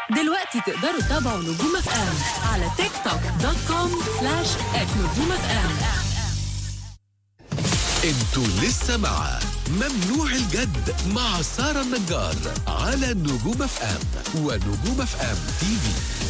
دلوقتي تقدروا تتابعوا نجوم اف ام على تيك توك دوت كوم سلاش نجوم اف ام انتوا لسه مع ممنوع الجد مع سارة النجار على نجوم اف ام ونجوم اف ام تي في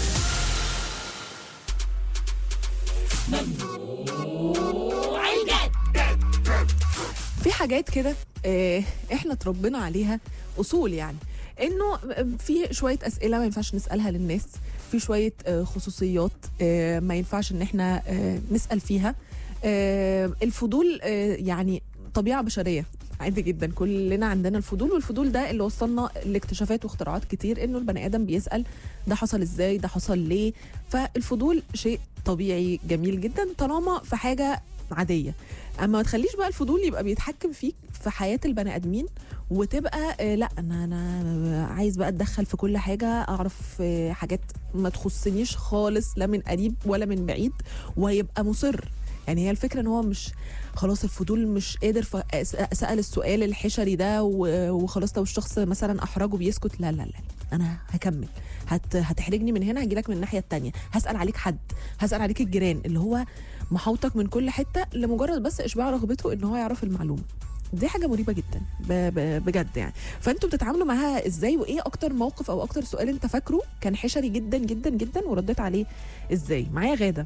في حاجات كده آه، احنا اتربينا عليها اصول يعني انه في شويه اسئله ما ينفعش نسالها للناس في شويه آه، خصوصيات آه، ما ينفعش ان احنا آه، نسال فيها آه، الفضول آه، يعني طبيعه بشريه عادي جدا كلنا عندنا الفضول والفضول ده اللي وصلنا لاكتشافات واختراعات كتير انه البني ادم بيسال ده حصل ازاي ده حصل ليه فالفضول شيء طبيعي جميل جدا طالما في حاجه عاديه اما ما تخليش بقى الفضول يبقى بيتحكم فيك في حياه البني ادمين وتبقى آه، لا انا انا عايز بقى اتدخل في كل حاجه اعرف آه، حاجات ما تخصنيش خالص لا من قريب ولا من بعيد ويبقى مصر يعني هي الفكره ان هو مش خلاص الفضول مش قادر سال السؤال الحشري ده و- وخلاص لو الشخص مثلا احرجه بيسكت لا لا لا انا هكمل هت هتحرجني من هنا هجيلك من الناحيه التانية هسال عليك حد هسال عليك الجيران اللي هو محاوطك من كل حته لمجرد بس اشباع رغبته ان هو يعرف المعلومه دي حاجه مريبه جدا ب- ب- بجد يعني فانتوا بتتعاملوا معاها ازاي وايه اكتر موقف او اكتر سؤال انت فاكره كان حشري جدا جدا جدا ورديت عليه ازاي معايا غاده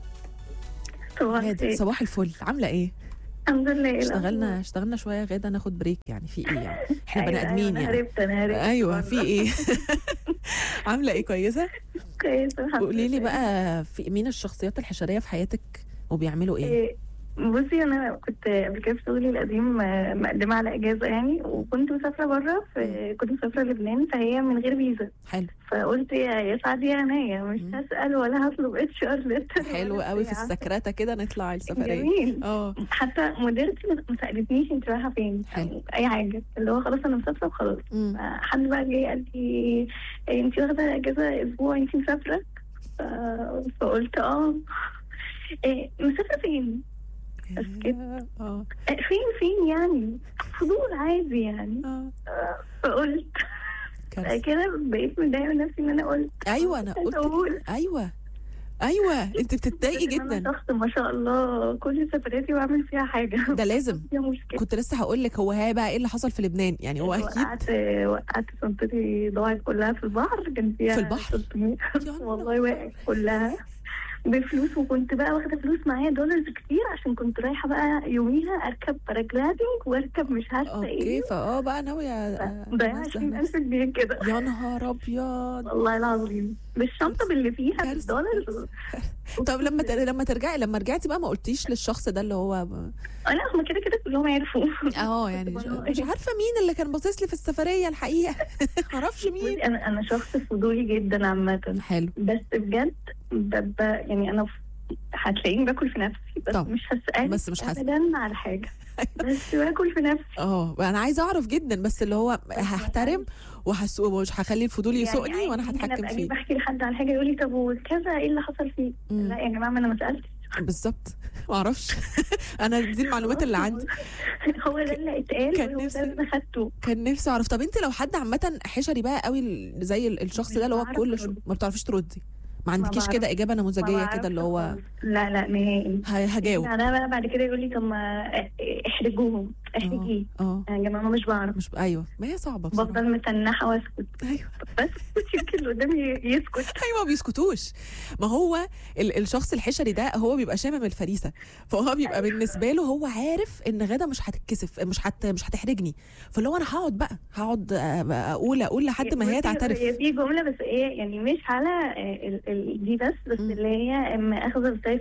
صباح غاده الخير. صباح الفل عامله ايه الحمد لله إيه اشتغلنا الأخبار؟ اشتغلنا شويه غاده ناخد بريك يعني في ايه يعني احنا أيوة، بني ادمين أيوة، يعني انا هربت انا هربت ايوه في ايه عامله ايه كويسه كويس الحمد قولي لي لله. بقى في مين الشخصيات الحشريه في حياتك وبيعملوا ايه إيه، بصي انا كنت قبل كده في شغلي القديم آه، مقدمه على اجازه يعني وكنت مسافره بره في كنت مسافره لبنان فهي من غير فيزا حلو فقلت يا يا سعد يا عناية مش مم. هسال ولا هطلب اتش ار ليتر حلو قوي في السكرته كده نطلع السفريه جميل اه حتى مديرتي ما ما سالتنيش انت رايحه فين حلو. أو اي حاجه اللي هو خلاص انا مسافره وخلاص مم. حد بقى جه قال لي انت واخده اجازه اسبوع انت مسافره ف- فقلت اه إيه، مسافره فين؟ أسكت. اه إيه، فين فين يعني؟ فضول عادي يعني اه فقلت كارثة. كده بقيت متضايقه من نفسي ان انا قلت ايوه انا عايزة قلت اقول ايوه ايوه انت بتتضايقي إن أنا جدا شخص ما شاء الله كل سفراتي بعمل فيها حاجه ده لازم فيها مشكله كنت لسه هقول لك هو ها بقى ايه اللي حصل في لبنان يعني هو اكيد وقعت وقعت شنطتي ضاعت كلها في البحر كان فيها في البحر؟ 600 يا نهار والله وقعت كلها بفلوس وكنت بقى واخده فلوس معايا دولارز كتير عشان كنت رايحه بقى يوميها اركب باراجلادنج واركب مش عارفه اوكي ايه فاه بقى ناويه ضيع أنزه 20000 نفسي. جنيه كده يا نهار ابيض والله العظيم بالشنطه باللي فيها كارثة. بالدولارز طب لما تر- لما ترجعي لما رجعتي بقى ما قلتيش للشخص ده اللي هو انا هم كده كده كلهم عرفوا اه يعني مش, والله. مش عارفه مين اللي كان باصص لي في السفريه الحقيقه معرفش مين بصي، انا انا شخص فضولي جدا عامه حلو بس بجد ب- ب- يعني انا ف- هتلاقيني باكل في نفسي بس طب، مش هسأل بس مش هسأل. ابدا على حاجه بس باكل في نفسي اه انا عايزه اعرف جدا بس اللي هو هحترم وهس- ومش هخلي الفضول يسوقني عادي وانا ممكن هتحكم أبقى فيه أجي بحكي لحد على حاجه يقول لي طب وكذا ايه اللي حصل فيه؟ مم. لا يا جماعه ما انا ما سالتش بالظبط ما اعرفش انا دي المعلومات اللي عندي هو ده اللي اتقال كان وهو ده نفسي- اللي انا خدته كان نفسي اعرف طب انت لو حد عامه حشري بقى قوي ال- زي ال- الشخص ده اللي هو بعرف كل شو أرد. ما بتعرفيش تردي ما عندكيش بعرف. كده اجابه ما نموذجيه بعرفش كده اللي هو خالص. لا لا نهائي ه- هجاوب انا بقى بعد كده يقول لي طب ما احرجوهم احرجيه اه يا جماعه مش بعرف مش ايوه ما هي صعبه بصراحه بفضل متنحه واسكت ايوه بس يمكن اللي قدامي يسكت ايوه ما بيسكتوش ما هو ال- الشخص الحشري ده هو بيبقى شامم الفريسه فهو بيبقى بالنسبه له هو عارف ان غدا مش هتتكسف مش هت مش هتحرجني فاللي هو انا هقعد بقى هقعد أ- اقول اقول لحد ما هي بصي، تعترف هي في جمله بس ايه يعني مش على آه، ال- ال- دي بس بس مم. اللي هي اما اخذ السيف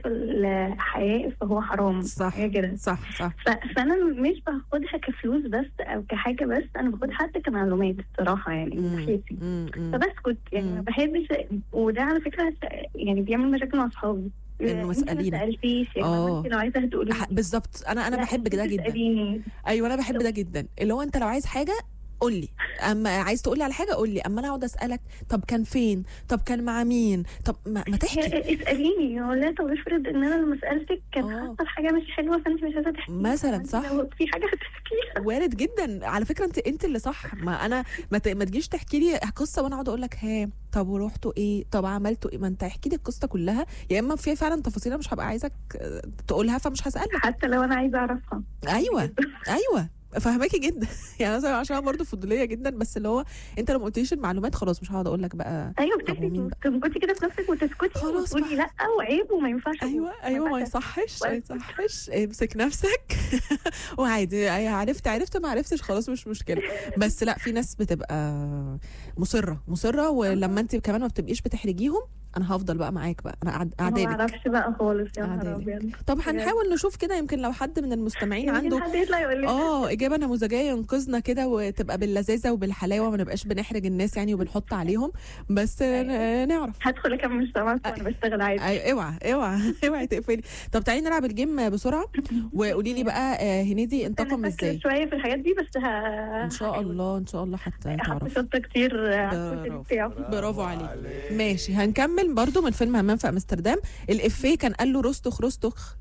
الحياة فهو حرام صح. هي كده صح صح ف- فانا مش باخدها كفلوس بس او كحاجه بس انا باخدها حتى كمعلومات الصراحه يعني من مم. ناحيتي مم. مم. فبسكت يعني مم. ما بحبش وده على فكره يعني بيعمل مشاكل مع اصحابي إنه انت مسألينك. ما سالتيش يا آه. جماعه انت لو عايزه هتقولي ح- بالظبط انا انا لا، بحب أنت ده جدا تسأليني. ايوه انا بحب ده جدا اللي هو انت لو عايز حاجه قول لي اما عايز تقول لي على حاجه قول لي اما انا اقعد اسالك طب كان فين طب كان مع مين طب ما, ما تحكي هي- اساليني هو لا طب افرض ان انا لما سالتك كان آه. حصل حاجه مش حلوه فانت مش عايزه تحكي مثلاً، فأنت صح. لو في حاجه هتحكيها وارد جدا على فكره انت انت اللي صح ما انا ما, ت... ما تجيش تحكي لي قصه وانا اقعد اقول لك ها طب ورحتوا ايه طب عملتوا ايه ما انت احكي لي القصه كلها يا اما في فعلا تفاصيل أنا مش هبقى عايزك آه، تقولها فمش هسالك حتى لو انا عايزه اعرفها ايوه ايوه فاهماكي جدا يعني مثلا عشان أنا برضه فضوليه جدا بس اللي هو انت لو ما قلتليش المعلومات خلاص مش هقعد اقول لك بقى ايوه طب ومين بتحكي تسكتي كده في نفسك وتسكتي خلاص وتقولي لا وعيب وما ينفعش ايوه ايوه ما ينفعش. يصحش ما يصحش امسك نفسك وعادي أي عرفت عرفت ما عرفتش خلاص مش مشكله بس لا في ناس بتبقى مصره مصره ولما انت كمان ما بتبقيش بتحرجيهم انا هفضل بقى معاك بقى انا قاعد- ما قاعدالك اعرفش بقى خالص يا نهار قاعدالك. ابيض طب هنحاول نشوف كده يمكن لو حد من المستمعين يمكن عنده حد يطلع يقول لي اه اجابه نموذجيه ينقذنا كده وتبقى باللذاذه وبالحلاوه ما نبقاش بنحرج الناس يعني وبنحط عليهم بس ن- نعرف هدخل اكمل سمك وانا بشتغل عادي أيوة اوعى اوعى اوعى تقفلي طب تعالي نلعب الجيم بسرعه وقولي لي بقى آه، هنيدي انتقم انا فاكره ازاي شويه في الحاجات دي بس ه... ان شاء الله ان شاء الله حتى حط تعرف شطه كتير على الكوتشي برافو. بتاعه برافو عليك ماشي هنكمل برضو من فيلم همام في امستردام الافيه كان قال له رستخ رستخ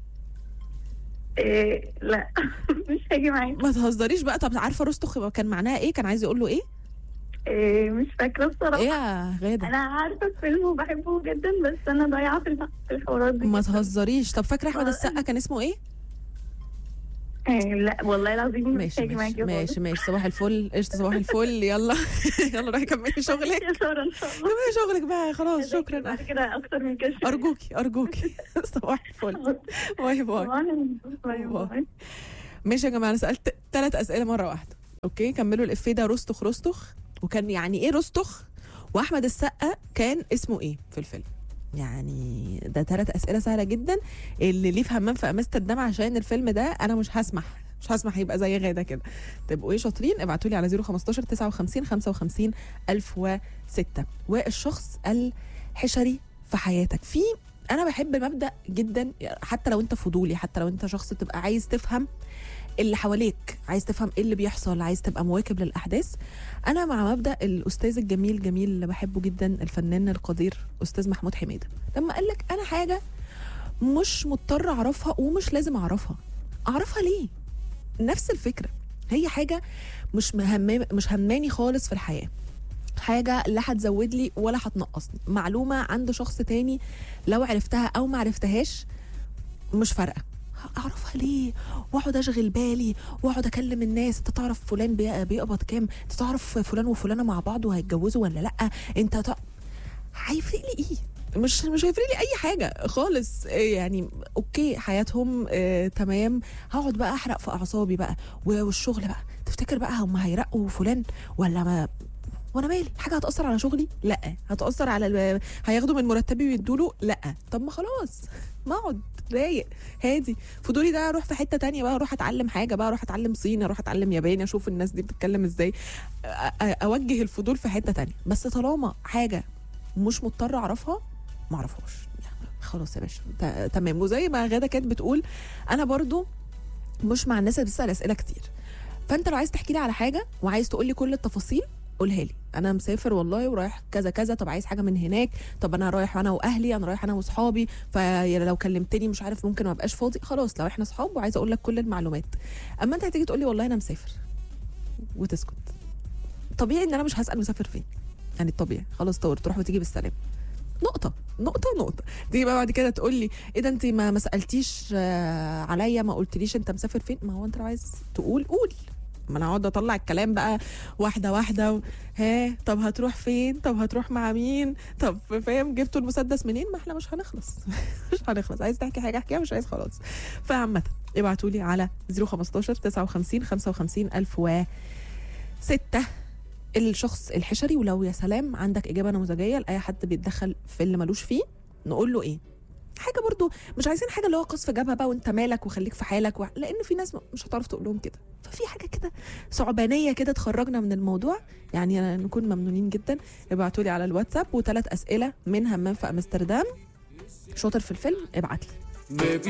إيه لا مش هاجي معايا ما تهزريش بقى طب عارفه رستخ كان معناها ايه كان عايز يقول له ايه إيه مش فاكره الصراحه ايه يا غاده انا عارفه الفيلم وبحبه جدا بس انا ضايعه في الح- في الحوارات دي ما تهزريش طب فاكره احمد آه. السقا كان اسمه ايه إيه لا والله العظيم مش ماشي هاجي ماشي معاكي ماشي ماشي صباح الفل قشطه صباح الفل يلا يلا روحي كملي شغلك يا ساره ان شاء الله كملي شغلك بقى خلاص شكرا بعد كده اكتر من كده شوية. ارجوكي ارجوكي صباح الفل باي باي طبعاً. باي باي ماشي يا جماعه انا سالت ثلاث اسئله مره واحده اوكي كملوا الافيه ده رستخ رستخ وكان يعني ايه رستخ واحمد السقا كان اسمه ايه في الفيلم يعني ده ثلاث اسئله سهله جدا اللي ليه في همام في امستردام عشان الفيلم ده انا مش هسمح مش هسمح يبقى زي غاده كده تبقوا ايه شاطرين ابعتوا لي على 015 59 55 1006 والشخص الحشري في حياتك في انا بحب مبدا جدا حتى لو انت فضولي حتى لو انت شخص تبقى عايز تفهم اللي حواليك عايز تفهم ايه اللي بيحصل عايز تبقى مواكب للاحداث انا مع مبدا الاستاذ الجميل جميل اللي بحبه جدا الفنان القدير استاذ محمود حميده لما قال لك انا حاجه مش مضطر اعرفها ومش لازم اعرفها اعرفها ليه نفس الفكره هي حاجه مش مهمه مش هماني خالص في الحياه حاجه لا هتزود لي ولا هتنقصني معلومه عند شخص تاني لو عرفتها او ما عرفتهاش مش فارقه اعرفها ليه واقعد اشغل بالي واقعد اكلم الناس انت تعرف فلان بي- بيقبض كام انت تعرف فلان وفلانه مع بعض وهيتجوزوا ولا لا انت تع... هيفرق لي ايه مش مش هيفرق لي اي حاجه خالص إيه يعني اوكي حياتهم آه تمام هقعد بقى احرق في اعصابي بقى و- والشغل بقى تفتكر بقى هم هيرقوا فلان ولا ما وانا مالي حاجه هتاثر على شغلي لا هتاثر على ال... هياخدوا من مرتبي ويدوا له لا طب ما خلاص ما اقعد رايق هادي فضولي ده اروح في حته تانية بقى اروح اتعلم حاجه بقى اروح اتعلم صيني اروح اتعلم ياباني اشوف الناس دي بتتكلم ازاي أ- أ- اوجه الفضول في حته تانية بس طالما حاجه مش مضطر اعرفها ما اعرفهاش يعني خلاص يا باشا ت- تمام وزي ما غاده كانت بتقول انا برضو مش مع الناس اللي بتسال اسئله كتير فانت لو عايز تحكي لي على حاجه وعايز تقول لي كل التفاصيل قولها لي انا مسافر والله ورايح كذا كذا طب عايز حاجه من هناك طب انا رايح انا واهلي انا رايح انا واصحابي فلو كلمتني مش عارف ممكن ما ابقاش فاضي خلاص لو احنا اصحاب وعايزه اقول لك كل المعلومات اما انت هتيجي تقول لي والله انا مسافر وتسكت طبيعي ان انا مش هسال مسافر فين يعني الطبيعي خلاص طور تروح وتيجي بالسلامه نقطة نقطة نقطة تيجي بقى بعد كده تقول لي ايه ده انت ما ما سألتيش آه، عليا ما قلتليش انت مسافر فين ما هو انت لو عايز تقول قول ما انا اقعد اطلع الكلام بقى واحدة واحدة و... ها طب هتروح فين طب هتروح مع مين طب فاهم جبتوا المسدس منين ما احنا مش هنخلص مش هنخلص عايز تحكي حاجة احكيها مش عايز خلاص فعامة ابعتوا لي على 015 59 55 1006 الشخص الحشري ولو يا سلام عندك اجابه نموذجيه لاي حد بيتدخل في اللي ملوش فيه نقول له ايه حاجه برضو مش عايزين حاجه اللي هو قصف جبهه بقى وانت مالك وخليك في حالك و... لان في ناس مش هتعرف تقول لهم كده ففي حاجه كده ثعبانيه كده تخرجنا من الموضوع يعني نكون ممنونين جدا ابعتوا لي على الواتساب وثلاث اسئله من همام في امستردام شاطر في الفيلم ابعت لي ما